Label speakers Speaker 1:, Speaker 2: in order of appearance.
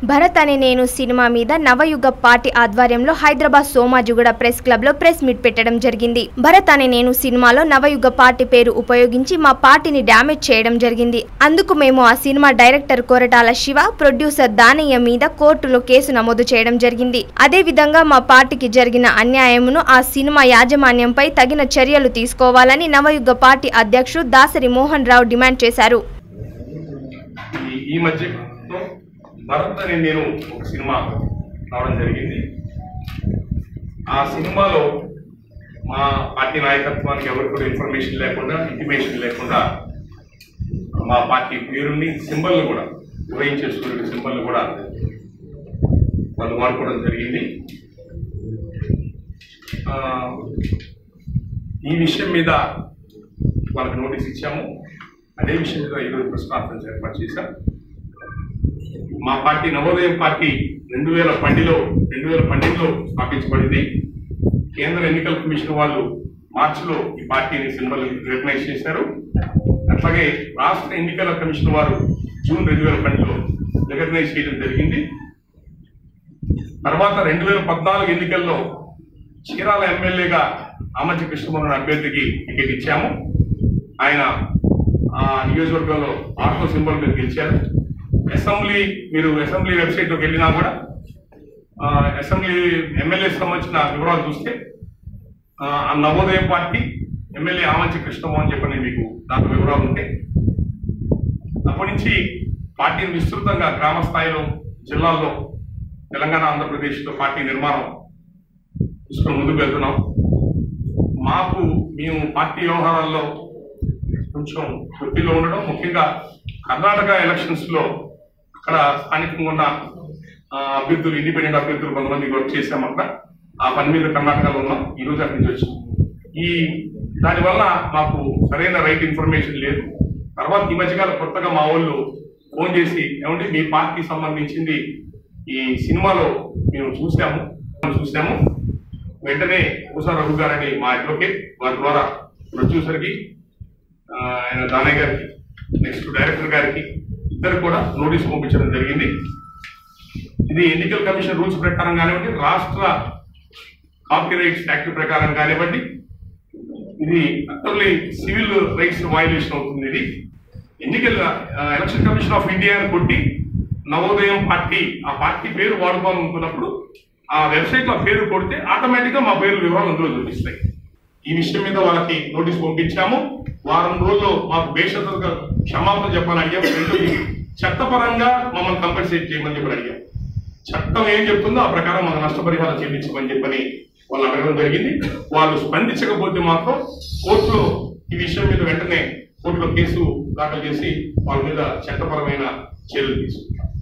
Speaker 1: భరత్ అనే నేను సినిమా మీద నవయుగ పార్టీ ఆధ్వర్యంలో హైదరాబాద్ సోమాజిగూడ ప్రెస్ క్లబ్ లో ప్రెస్ మీట్ పెట్టడం జరిగింది భరత్ అనే నేను సినిమాలో నవయుగ పార్టీ పేరు ఉపయోగించి మా పార్టీని డ్యామేజ్ చేయడం జరిగింది అందుకు మేము ఆ cinema director Koratala Siva producer Danayya మీద కోర్టులో కేసు నమోదు చేయడం జరిగింది అదే విధంగా మా పార్టీకి జరిగిన అన్యాయమును ఆ సినిమా యాజమాన్యంపై తగిన చర్యలు తీసుకోవాలని నవయుగ పార్టీ అధ్యక్షుడు దాసరి మోహన్ రావు డిమాండ్ చేశారు
Speaker 2: ఈ- ఈ మధ్యలో భరత్ అని నేను ఒక సినిమా రావడం జరిగింది ఆ సినిమాలో మా పార్టీ నాయకత్వానికి ఎవరికి కూడా ఇన్ఫర్మేషన్ లేకుండా ఇంటిమేషన్ లేకుండా మా పార్టీ పేరుని సింబల్ని కూడా ఉదయించే సూర్యుడి సింబల్ని కూడా వాళ్ళు వాడుకోవడం జరిగింది ఆ, ఈ విషయం మీద వాళ్ళకి నోటీస్ ఇచ్చాము అదే విషయం మీద ఈరోజు ప్రెస్ కాన్ఫరెన్స్ ఏర్పాటు చేశాం మా పార్టీ నవోదయం పార్టీ రెండు వేల పన్నెండులో రెండు వేల పన్నెండులో స్థాపించబడింది కేంద్ర ఎన్నికల కమిషన్ వాళ్ళు మార్చిలో ఈ పార్టీని సింబల్ రికగ్నైజ్ చేశారు అట్లాగే రాష్ట్ర ఎన్నికల కమిషన్ వారు జూన్ రెండు వేల పన్నెండులో రికగ్నైజ్ చేయడం జరిగింది తర్వాత రెండు వేల పద్నాలుగు ఎన్నికల్లో చీరాల ఎమ్మెల్యేగా ఆమంచి కృష్ణమోహన్ అభ్యర్థికి టికెట్ ఇచ్చాము ఆయన ఆ నియోజకవర్గంలో ఆటో సింబల్ మీద గెలిచారు అసెంబ్లీ మీరు అసెంబ్లీ వెబ్సైట్లోకి వెళ్ళినా కూడా ఆ, అసెంబ్లీ ఎమ్మెల్యే సంబంధించిన వివరాలు చూస్తే ఆ, ఆ నవోదయం పార్టీ ఎమ్మెల్యే ఆమంచి కృష్ణమోహన్ చెప్పని మీకు దాంట్లో వివరాలు ఉంటాయి అప్పటి నుంచి పార్టీని విస్తృతంగా గ్రామ స్థాయిలో జిల్లాల్లో తెలంగాణ ఆంధ్రప్రదేశ్లో పార్టీ నిర్మాణం తీసుకొని ముందుకు వెళ్తున్నాం మాకు మేము పార్టీ వ్యవహారాల్లో కొంచెం ఒత్తిడిలో ఉండడం ముఖ్యంగా కర్ణాటక ఎలక్షన్స్ లో అక్కడ స్థానికంగా ఉన్న ఆ, అభ్యర్థులు ఇండిపెండెంట్ అభ్యర్థులు కొంతమంది వర్క్ చేసాం అక్కడ ఆ పని మీద కర్ణాటకలో ఉన్నాం ఈ రోజు అక్కడి నుంచి వచ్చాం ఈ దానివల్ల మాకు సరైన రైట్ ఇన్ఫర్మేషన్ లేదు తర్వాత ఈ మధ్యకాలం కొత్తగా మా వాళ్ళు ఫోన్ చేసి ఏమంటే మీ పార్టీ సంబంధించింది ఈ సినిమాలో మేము చూసాము చూసాము వెంటనే ఉషా రఘు గారని మా అడ్వకేట్ వారి ద్వారా ప్రొడ్యూసర్కి ఆ, ఆయన దానయ్య గారికి నెక్స్ట్ డైరెక్టర్ గారికి ఇద్దరు కూడా నోటీస్ పంపించడం జరిగింది ఇది ఎన్నికల కమిషన్ రూల్స్ ప్రకారం కానివ్వండి రాష్ట్ర కాపీరైట్స్ యాక్ట్ ప్రకారం కానివ్వండి ఇది అటర్లీ సివిల్ రైట్స్ వైలేషన్ అవుతుంది ఇది ఎన్నికల ఆ, ఎలక్షన్ కమిషన్ ఆఫ్ ఇండియా అని కొట్టి నవోదయం పార్టీ ఆ పార్టీ పేరు వాడుకోవాలనుకున్నప్పుడు ఆ వెబ్సైట్ లో ఆ పేరు కొడితే ఆటోమేటిక్ గా మా పేరు వివరాలు అందులో చూపిస్తాయి ఈ విషయం మీద వాళ్ళకి నోటీస్ పంపించాము వారం రోజుల్లో మాకు బేషరతుగా క్షమాపణ చెప్పాలని అడిగాము రెండోది చట్టపరంగా మమ్మల్ని కంపెన్సేట్ చేయమని చెప్పని అడిగాం చట్టం ఏం చెప్తుందో ఆ ప్రకారం మాకు నష్టపరిహారం చెల్లించమని చెప్పని వాళ్ళు అడగడం జరిగింది వాళ్ళు స్పందించకపోతే మాత్రం కోర్టులో ఈ విషయం మీద వెంటనే కోర్టులో కేసు దాఖలు చేసి వాళ్ళ మీద చట్టపరమైన చర్యలు తీసుకుంటాం